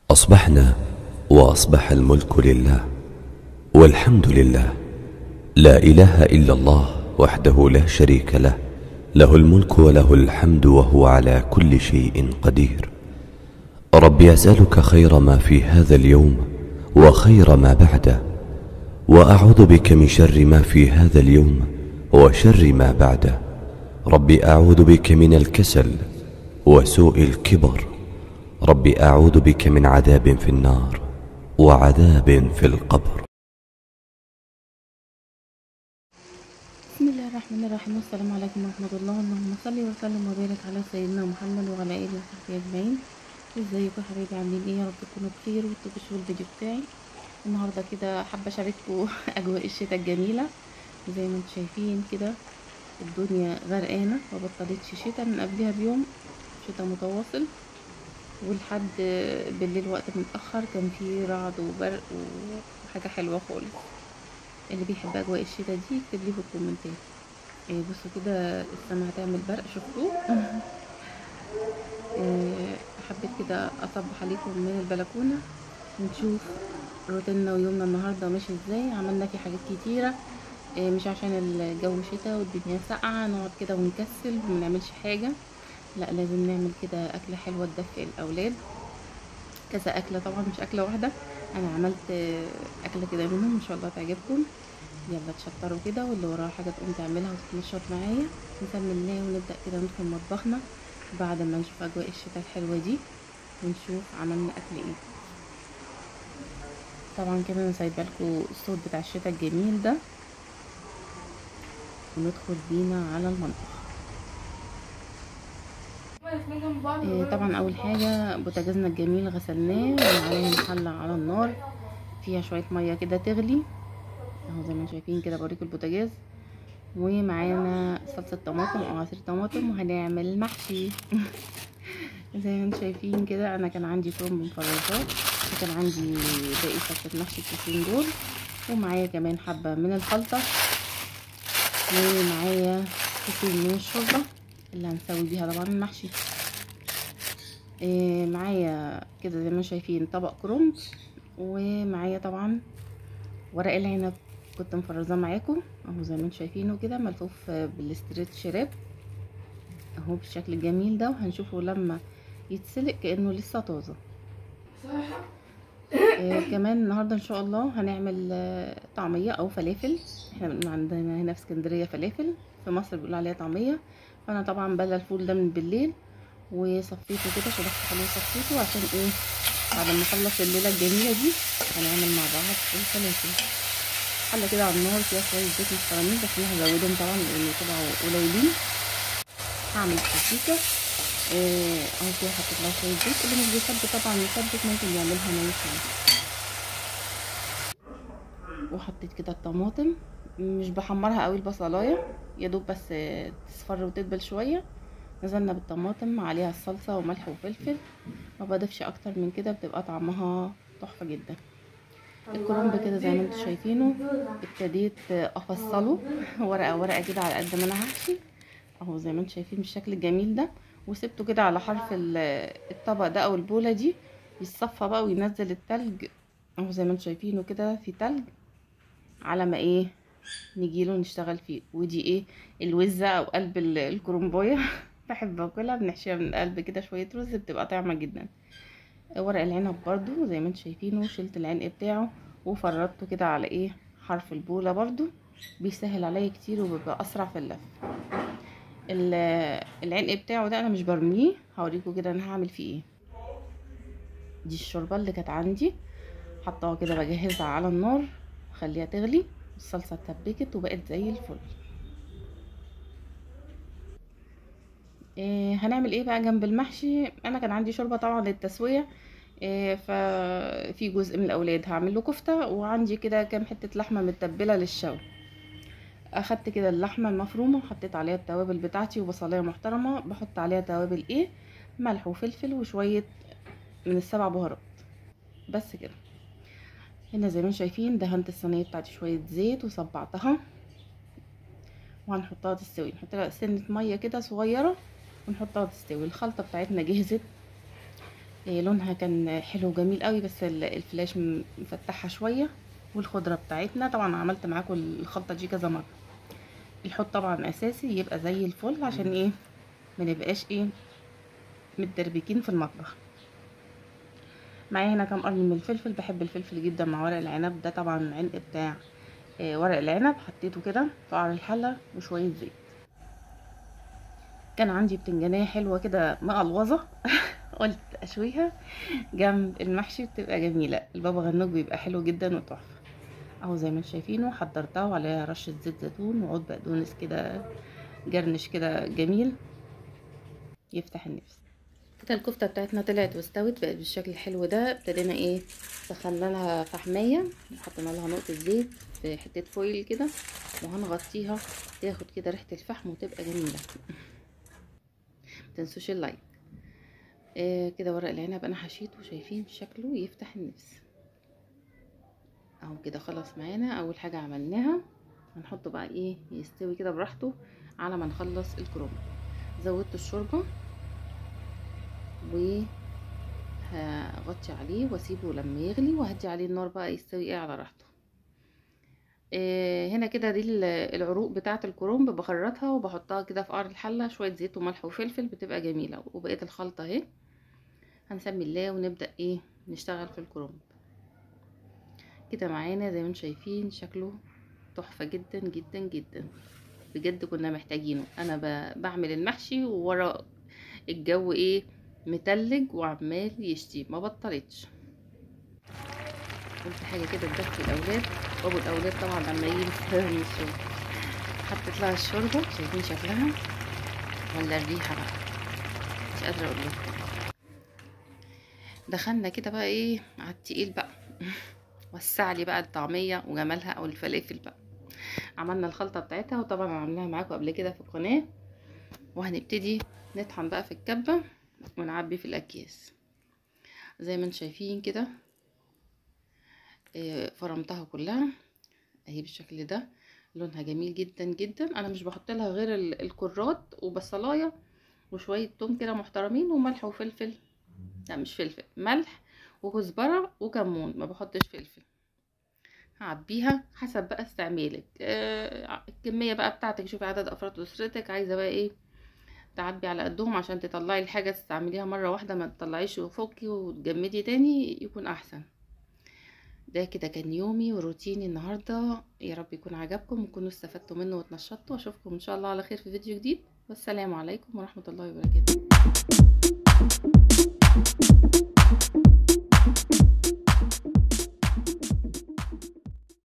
أصبحنا وأصبح الملك لله والحمد لله لا إله إلا الله وحده لا شريك له له الملك وله الحمد وهو على كل شيء قدير رب أسألك خير ما في هذا اليوم وخير ما بعده وأعوذ بك من شر ما في هذا اليوم وشر ما بعده رب أعوذ بك من الكسل وسوء الكبر رب أعوذ بك من عذاب في النار وعذاب في القبر بسم الله الرحمن الرحيم والسلام عليكم ورحمة الله اللهم صل وسلم وبارك على سيدنا محمد وعلى آله وصحبه أجمعين ازيكم يا حبايبي عاملين ايه يا رب تكونوا بخير وتبشروا الفيديو بتاعي النهارده كده حابة اشارككم اجواء الشتاء الجميلة زي ما انتم شايفين كده الدنيا غرقانة ما بطلتش شتاء من قبلها بيوم شتاء متواصل ولحد بالليل وقت متأخر كان في رعد وبرق وحاجة حلوة خالص اللي بيحب اجواء الشتاء دي يكتب لي في الكومنتات إيه بصوا كده السما هتعمل برق شفتوه إيه حبيت كده اصبح عليكم من البلكونه ونشوف روتيننا ويومنا النهارده ماشي ازاي عملنا فيه حاجات كتيره إيه مش عشان الجو شتاء والدنيا ساقعه نقعد كده ونكسل ومنعملش حاجه لا لازم نعمل كده اكله حلوه تدفئ الاولاد كذا اكله طبعا مش اكله واحده انا عملت اكله كده منهم ان شاء الله تعجبكم يلا تشطروا كده واللي وراها حاجه تقوم تعملها وتتنشط معايا نكمل الله ونبدا كده ندخل مطبخنا بعد ما نشوف اجواء الشتاء الحلوه دي ونشوف عملنا اكل ايه طبعا كده انا سايبه لكم الصوت بتاع الشتاء الجميل ده وندخل بينا على المطبخ إيه طبعا اول حاجه بوتاجازنا الجميل غسلناه وعليه محلة على النار فيها شويه ميه كده تغلي اهو زي ما انتم شايفين كده بوريكم البوتاجاز ومعانا صلصه طماطم او عصير طماطم وهنعمل محشي زي ما انتم شايفين كده انا كان عندي كرنب مفرزات وكان عندي باقي صلصه محشي الكيسين دول ومعايا كمان حبه من الخلطه ومعايا كيسين من الشوربه اللي هنسوي بيها طبعا المحشي إيه معايا كده زي ما شايفين طبق كرنب ومعايا طبعا ورق العنب كنت مفرزاه معاكم اهو زي ما انتم شايفينه كده ملفوف بالاستريتش راب اهو بالشكل الجميل ده وهنشوفه لما يتسلق كانه لسه طازه إيه كمان النهارده ان شاء الله هنعمل طعميه او فلافل احنا عندنا هنا في اسكندريه فلافل في مصر بيقولوا عليها طعميه فانا طبعا بلا الفول ده من بالليل وصفيته كده شرحت حلوه صفيته عشان ايه بعد ما اخلص الليله الجميله دي هنعمل مع بعض الفلافل حله كده على النار فيها شويه زيت محترمين بس انا هزودهم طبعا لان طلعوا قليلين هعمل تسبيكه ايه اهو فيها حطيت لها شويه زيت اللي مش بيحب طبعا يسبك ممكن يعملها نيه وحطيت كده الطماطم مش بحمرها قوي البصلايه يا دوب بس تصفر وتدبل شويه نزلنا بالطماطم عليها الصلصه وملح وفلفل ما بضيفش اكتر من كده بتبقى طعمها تحفه جدا الكرنب كده زي ما انتم شايفينه ابتديت افصله ورقه ورقه كده على قد ما انا هحشي اهو زي ما انتم شايفين بالشكل الجميل ده وسبته كده على حرف الطبق ده او البوله دي يتصفى بقى وينزل التلج اهو زي ما انتم شايفينه كده في تلج على ما ايه نجيله نشتغل فيه ودي ايه الوزة او قلب الكرنبايه بحب اكلها بنحشيها من القلب كده شويه رز بتبقى طعمه جدا ورق العنب برضو زي ما انتم شايفينه شلت العنق بتاعه وفردته كده على ايه حرف البوله برضو بيسهل عليا كتير وبيبقى اسرع في اللف العنق بتاعه ده انا مش برميه هوريكم كده انا هعمل فيه ايه دي الشوربه اللي كانت عندي حطاها كده بجهزها على النار خليها تغلي الصلصه اتسبكت وبقت زي الفل إيه هنعمل ايه بقى جنب المحشي انا كان عندي شوربه طبعا للتسويه إيه ففي جزء من الاولاد هعمل له كفته وعندي كده كام حته لحمه متبله للشوي اخدت كده اللحمه المفرومه وحطيت عليها التوابل بتاعتي وبصلايه محترمه بحط عليها توابل ايه ملح وفلفل وشويه من السبع بهارات بس كده هنا زي ما شايفين دهنت الصينيه بتاعتي شويه زيت وصبعتها وهنحطها تستوي نحط لها سنه ميه كده صغيره ونحطها تستوي الخلطه بتاعتنا جهزت إيه لونها كان حلو وجميل قوي بس ال- الفلاش م- مفتحها شويه والخضره بتاعتنا طبعا عملت معاكم الخلطه دي كذا مره الحوض طبعا اساسي يبقى زي الفل عشان ايه ما نبقاش ايه متدربكين في المطبخ معايا هنا كام قرن من الفلفل بحب الفلفل جدا مع ورق العنب ده طبعا عنق بتاع آه، ورق العنب حطيته كده في قعر الحله وشويه زيت كان عندي بتنجانيه حلوه كده مقلوظه قلت اشويها جنب المحشي بتبقى جميله البابا غنوج بيبقى حلو جدا وتحفه اهو زي ما انتم شايفينه حضرتها وعليها رشه زيت زيتون وعود بقدونس كده جرنش كده جميل يفتح النفس كده الكفته بتاعتنا طلعت واستوت بقت بالشكل الحلو ده ابتدينا ايه سخنا لها فحميه وحطينا لها نقطه زيت في حته فويل كده وهنغطيها تاخد كده ريحه الفحم وتبقى جميله متنسوش اللايك آه كده ورق العنب انا حشيته شايفين شكله يفتح النفس اهو كده خلاص معانا اول حاجه عملناها هنحطه بقى ايه يستوي كده براحته على ما نخلص الكروم زودت الشوربه وهغطي عليه واسيبه لما يغلي وهدي عليه النار بقى يستوي ايه على راحته إيه هنا كده دي ال- العروق بتاعه الكرنب بخرطها وبحطها كده في قعر الحله شويه زيت وملح وفلفل بتبقى جميله وبقيه الخلطه اهي هنسمي الله ونبدا ايه نشتغل في الكرنب كده معانا زي ما انتم شايفين شكله تحفه جدا جدا جدا بجد كنا محتاجينه انا ب- بعمل المحشي وورا الجو ايه متلج وعمال يشتي ما بطلتش قلت حاجه كده تدفي الاولاد وابو الاولاد طبعا لما يجي يستلم من الشغل حطيت لها الشوربه شايفين شكلها ولا الريحه بقى مش قادره اقول لكم دخلنا كده بقى ايه على التقيل بقى وسع لي بقى الطعميه وجمالها او الفلافل بقى عملنا الخلطه بتاعتها وطبعا عملناها معاكم قبل كده في القناه وهنبتدي نطحن بقى في الكبه ونعبي في الاكياس زي ما انتم شايفين كده آه، فرمتها كلها اهي بالشكل ده لونها جميل جدا جدا انا مش بحط لها غير ال- الكرات وبصلايه وشويه توم كده محترمين وملح وفلفل لا مش فلفل ملح وكزبره وكمون ما بحطش فلفل هعبيها حسب بقى استعمالك آه الكميه بقى بتاعتك شوفي عدد افراد اسرتك عايزه بقى ايه تعبي على قدهم عشان تطلعي الحاجه تستعمليها مره واحده ما تطلعيش وفكي وتجمدي تاني يكون احسن ده كده كان يومي وروتيني النهارده يا رب يكون عجبكم وتكونوا استفدتوا منه واتنشطتوا واشوفكم ان شاء الله على خير في فيديو جديد والسلام عليكم ورحمه الله وبركاته